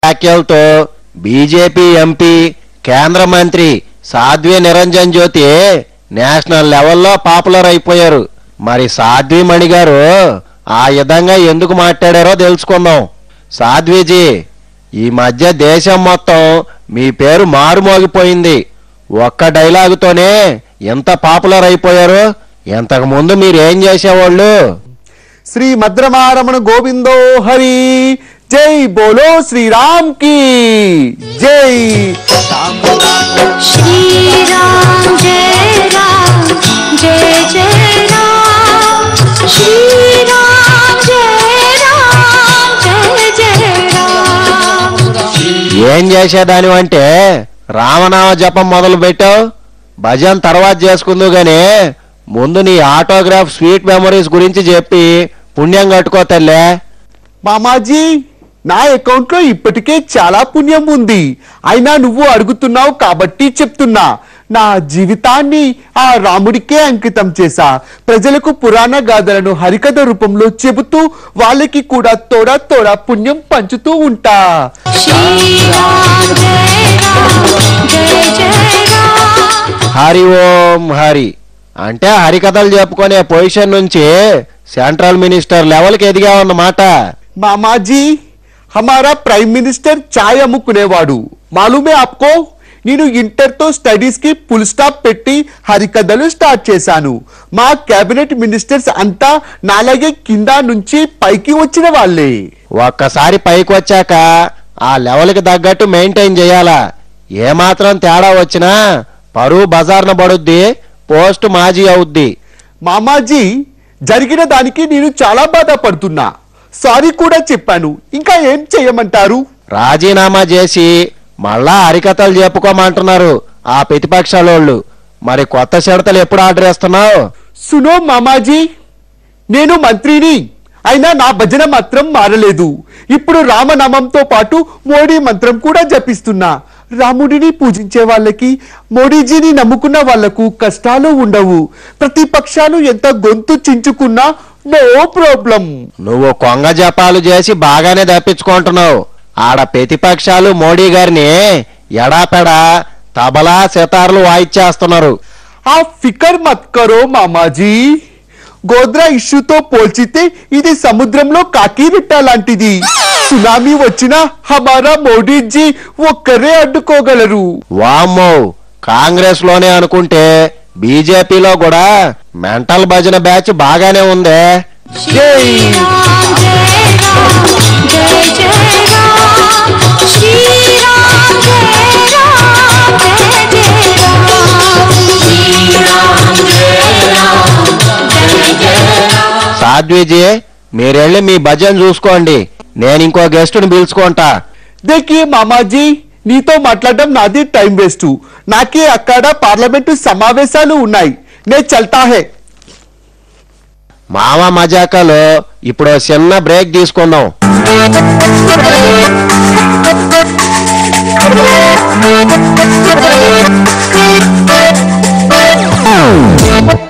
వ్యాఖ్యలతో BJP MP కేంద్ర మంత్రి సాధ్వి నిరంజన్ జ్యోతి నేషనల్ లెవెల్లో పాపులర్ అయిపోయారు మరి సాధ్వి మణి గారు ఆ విధంగా ఎందుకు మాట్లాడారో తెలుసుకుందాం సాధ్విజీ ఈ మధ్య దేశం మొత్తం మీ పేరు మారుమోగిపోయింది ఒక్క డైలాగుతోనే ఎంత పాపులర్ అయిపోయారు ఇంతకు ముందు మీరు ఏం చేసేవాళ్ళు శ్రీ మద్రమారమణ గోవిందో హరి జై బోలో శ్రీరామ్ కి జై श्री राम जय राम जय जय राम श्री राम जय राम जय जय राम ఏం చేసేదాని అంటే రామనామ జపం మొదలు పెట్టావు భజన్ తర్వాత చేసుకుందు గాని ముందు నీ ఆటోగ్రాఫ్ స్వీట్ మెమరీస్ గురించి చెప్పి పుణ్యం కట్టుకో తల్లే మామాజీ నా అకౌంట్ లో ఇప్పటికే చాలా పుణ్యం ఉంది అయినా నువ్వు అడుగుతున్నావు కాబట్టి చెప్తున్నా నా జీవితాన్ని ఆ రాముడికే అంకితం చేశా ప్రజలకు పురాణ గాథలను హరికథ రూపంలో చెబుతూ వాళ్ళకి కూడా తోడా తోడా పుణ్యం పంచుతూ ఉంటా श्री राम जय राम जय जय राम హరి ఓం హరి అంటే హరికథలు చెప్పుకునే పొజిషన్ నుంచి సెంట్రల్ మినిస్టర్ లెవెల్కి ఎదిగావన్నమాట మామాజీ హమారా ప్రైమ్ మినిస్టర్ చాయ్ అమ్ముకునేవాడు మాలూమే ఆప్కో నేను ఇంటర్ తో స్టడీస్ కి ఫుల్ స్టాప్ పెట్టి హరికథలు స్టార్ట్ చేశాను మా కేబినెట్ మినిస్టర్స్ అంతా నాలాగే కింద నుంచి పైకి వచ్చిన వాళ్ళే ఒక్కసారి పైకి వచ్చాక ఆ లెవెల్కి తగ్గట్టు మెయింటైన్ చేయాలా ఏమాత్రం తేడా వచ్చినా పరువు బజార్న పడుద్ది పోస్ట్ మాజీ అవుద్ది మామాజీ జరిగిన దానికి నేను చాలా బాధపడుతున్నా సారీ కూడా చెప్పాను ఇంకా ఏం చేయమంటారు రాజీనామా చేసి మళ్ళా హరికథలు చెప్పుకోమంటున్నారు ఆ ప్రతిపక్షాలోళ్ళు మరి కొత్త షడతలు ఎప్పుడు ఆర్డర్ ఇస్తున్నావు సునో మామాజీ నేను మంత్రిని అయినా నా భజన మాత్రం మారలేదు ఇప్పుడు రామనామంతో పాటు మోడీ మంత్రం కూడా జపిస్తున్నా రాముడిని పూజించే వాళ్ళకి మోడీజీని నమ్ముకున్న వాళ్లకు కష్టాలు ఉండవు ప్రతిపక్షాలు ఎంత గొంతు చించుకున్నా నో ప్రాబ్లం నువ్వు కొంగ జపాలు చేసి బాగానే తప్పించుకుంటున్నావు ఆడ ప్రతిపక్షాలు మోడీ గారిని ఎడాపెడా తబలా సితార్లు వాయిచ్చేస్తున్నారు ఆ ఫికర్ మత్ కరో మామాజీ గోద్రా ఇష్యూతో పోల్చితే ఇది సముద్రంలో కాకిరెట్ట లాంటిది సునామీ వచ్చినా హమారా మోడీజీ ఒక్కరే అడ్డుకోగలరు వామ్మో కాంగ్రెస్ లోనే అనుకుంటే బీజేపీలో కూడా మెంటల్ భజన బ్యాచ్ బాగానే ఉందే श्री राम जय राम जय जय राम श्री राम जय राम जय जय राम श्री राम जय राम जय जय राम సాధ్విజీ మీరెళ్ళి మీ భజన చూసుకోండి నేను ఇంకో గెస్ట్ని పిలుచుకుంటా దేఖియే మామాజీ నీతో మాట్లాడడం నాది టైం వేస్ట్ నాకే అక్కడ పార్లమెంటు సమావేశాలు ఉన్నాయి నే చల్తా హే మామ మజాకలో ఇప్పుడు ఓ చిన్న బ్రేక్ తీసుకుందాం Thank you.